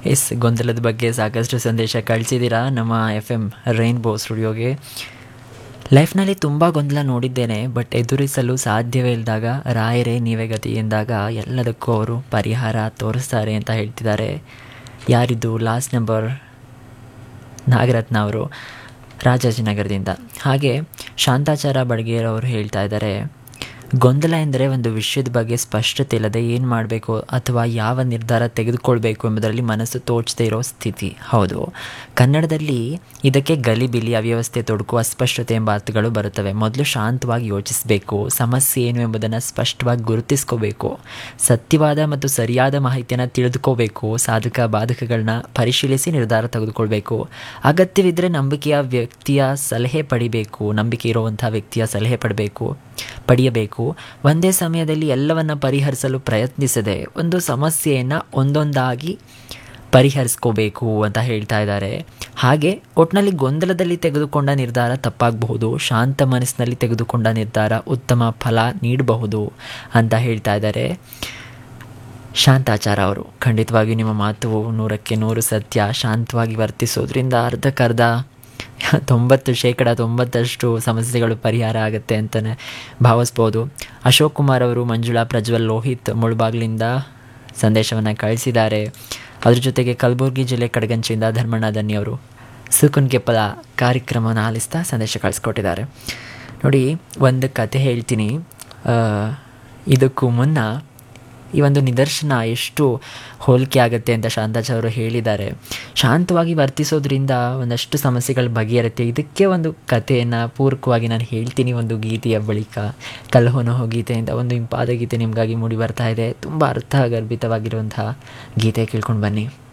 S ಗೊಂದಲದ ಬಗ್ಗೆ ಸಾಕಷ್ಟು ಸಂದೇಶ ಕಳಿಸಿದ್ದೀರಾ ನಮ್ಮ ಎಫ್ ಎಮ್ ರೈನ್ಬೋ ಸ್ಟುಡಿಯೋಗೆ ಲೈಫ್ನಲ್ಲಿ ತುಂಬ ಗೊಂದಲ ನೋಡಿದ್ದೇನೆ ಬಟ್ ಎದುರಿಸಲು ಸಾಧ್ಯವೇ ಇಲ್ಲದಾಗ ರಾಯರೇ ನೀವೇ ಗತಿ ಎಂದಾಗ ಎಲ್ಲದಕ್ಕೂ ಅವರು ಪರಿಹಾರ ತೋರಿಸ್ತಾರೆ ಅಂತ ಹೇಳ್ತಿದ್ದಾರೆ ಯಾರಿದ್ದು ಲಾಸ್ಟ್ ನಂಬರ್ ನಾಗರತ್ನ ಅವರು ರಾಜಾಜಿನಗರದಿಂದ ಹಾಗೆ ಶಾಂತಾಚಾರ ಬಡ್ಗೇರ್ ಅವರು ಹೇಳ್ತಾ ಇದ್ದಾರೆ ಗೊಂದಲ ಎಂದರೆ ಒಂದು ವಿಷಯದ ಬಗ್ಗೆ ಸ್ಪಷ್ಟತೆ ಇಲ್ಲದೆ ಏನು ಮಾಡಬೇಕು ಅಥವಾ ಯಾವ ನಿರ್ಧಾರ ತೆಗೆದುಕೊಳ್ಬೇಕು ಎಂಬುದರಲ್ಲಿ ಮನಸ್ಸು ತೋಚದೇ ಇರೋ ಸ್ಥಿತಿ ಹೌದು ಕನ್ನಡದಲ್ಲಿ ಇದಕ್ಕೆ ಗಲಿಬಿಲಿ ಅವ್ಯವಸ್ಥೆ ತೊಡಕು ಅಸ್ಪಷ್ಟತೆ ಎಂಬ ಅರ್ಥಗಳು ಬರುತ್ತವೆ ಮೊದಲು ಶಾಂತವಾಗಿ ಯೋಚಿಸಬೇಕು ಸಮಸ್ಯೆ ಏನು ಎಂಬುದನ್ನು ಸ್ಪಷ್ಟವಾಗಿ ಗುರುತಿಸ್ಕೋಬೇಕು ಸತ್ಯವಾದ ಮತ್ತು ಸರಿಯಾದ ಮಾಹಿತಿಯನ್ನು ತಿಳಿದುಕೋಬೇಕು ಸಾಧಕ ಬಾಧಕಗಳನ್ನ ಪರಿಶೀಲಿಸಿ ನಿರ್ಧಾರ ತೆಗೆದುಕೊಳ್ಬೇಕು ಅಗತ್ಯವಿದ್ದರೆ ನಂಬಿಕೆಯ ವ್ಯಕ್ತಿಯ ಸಲಹೆ ಪಡಿಬೇಕು ನಂಬಿಕೆ ಇರುವಂಥ ವ್ಯಕ್ತಿಯ ಸಲಹೆ ಪಡಬೇಕು ಪಡೆಯಬೇಕು ಒಂದೇ ಸಮಯದಲ್ಲಿ ಎಲ್ಲವನ್ನ ಪರಿಹರಿಸಲು ಪ್ರಯತ್ನಿಸದೆ ಒಂದು ಸಮಸ್ಯೆಯನ್ನು ಒಂದೊಂದಾಗಿ ಪರಿಹರಿಸ್ಕೋಬೇಕು ಅಂತ ಹೇಳ್ತಾ ಇದ್ದಾರೆ ಹಾಗೆ ಒಟ್ಟಿನಲ್ಲಿ ಗೊಂದಲದಲ್ಲಿ ತೆಗೆದುಕೊಂಡ ನಿರ್ಧಾರ ತಪ್ಪಾಗಬಹುದು ಶಾಂತ ಮನಸ್ಸಿನಲ್ಲಿ ತೆಗೆದುಕೊಂಡ ನಿರ್ಧಾರ ಉತ್ತಮ ಫಲ ನೀಡಬಹುದು ಅಂತ ಹೇಳ್ತಾ ಇದ್ದಾರೆ ಶಾಂತಾಚಾರ ಅವರು ಖಂಡಿತವಾಗಿಯೂ ನಿಮ್ಮ ಮಾತು ನೂರಕ್ಕೆ ನೂರು ಸತ್ಯ ಶಾಂತವಾಗಿ ವರ್ತಿಸೋದ್ರಿಂದ ಅರ್ಧಕ್ಕರ್ಧ ತೊಂಬತ್ತು ಶೇಕಡ ತೊಂಬತ್ತಷ್ಟು ಸಮಸ್ಯೆಗಳು ಪರಿಹಾರ ಆಗುತ್ತೆ ಅಂತಲೇ ಭಾವಿಸ್ಬೋದು ಅಶೋಕ್ ಕುಮಾರ್ ಅವರು ಮಂಜುಳಾ ಪ್ರಜ್ವಲ್ ಲೋಹಿತ್ ಮುಳುಬಾಗ್ಲಿಂದ ಸಂದೇಶವನ್ನು ಕಳಿಸಿದ್ದಾರೆ ಅದ್ರ ಜೊತೆಗೆ ಕಲಬುರಗಿ ಜಿಲ್ಲೆ ಕಡಗಂಚಿಯಿಂದ ಧರ್ಮಣ್ಣ ದನ್ನಿ ಅವರು ಸುಕುನ್ ಕೆಪ್ಪಲ ಕಾರ್ಯಕ್ರಮವನ್ನು ಆಲಿಸ್ತಾ ಸಂದೇಶ ಕಳಿಸ್ಕೊಟ್ಟಿದ್ದಾರೆ ನೋಡಿ ಒಂದು ಕತೆ ಹೇಳ್ತೀನಿ ಇದಕ್ಕೂ ಮುನ್ನ ಈ ಒಂದು ನಿದರ್ಶನ ಎಷ್ಟು ಹೋಲಿಕೆ ಆಗುತ್ತೆ ಅಂತ ಶಾಂತಾಜ್ ಅವರು ಹೇಳಿದ್ದಾರೆ ಶಾಂತವಾಗಿ ವರ್ತಿಸೋದ್ರಿಂದ ಒಂದಷ್ಟು ಸಮಸ್ಯೆಗಳು ಬಗೆಹರುತ್ತೆ ಇದಕ್ಕೆ ಒಂದು ಕಥೆಯನ್ನು ಪೂರಕವಾಗಿ ನಾನು ಹೇಳ್ತೀನಿ ಒಂದು ಗೀತೆಯ ಬಳಿಕ ಕಲ್ಹೋನೋ ಗೀತೆಯಿಂದ ಒಂದು ಇಂಪಾದ ಗೀತೆ ನಿಮಗಾಗಿ ಮೂಡಿ ಬರ್ತಾ ಇದೆ ತುಂಬ ಅರ್ಥಗರ್ಭಿತವಾಗಿರುವಂತಹ ಗೀತೆ ಕೇಳ್ಕೊಂಡು ಬನ್ನಿ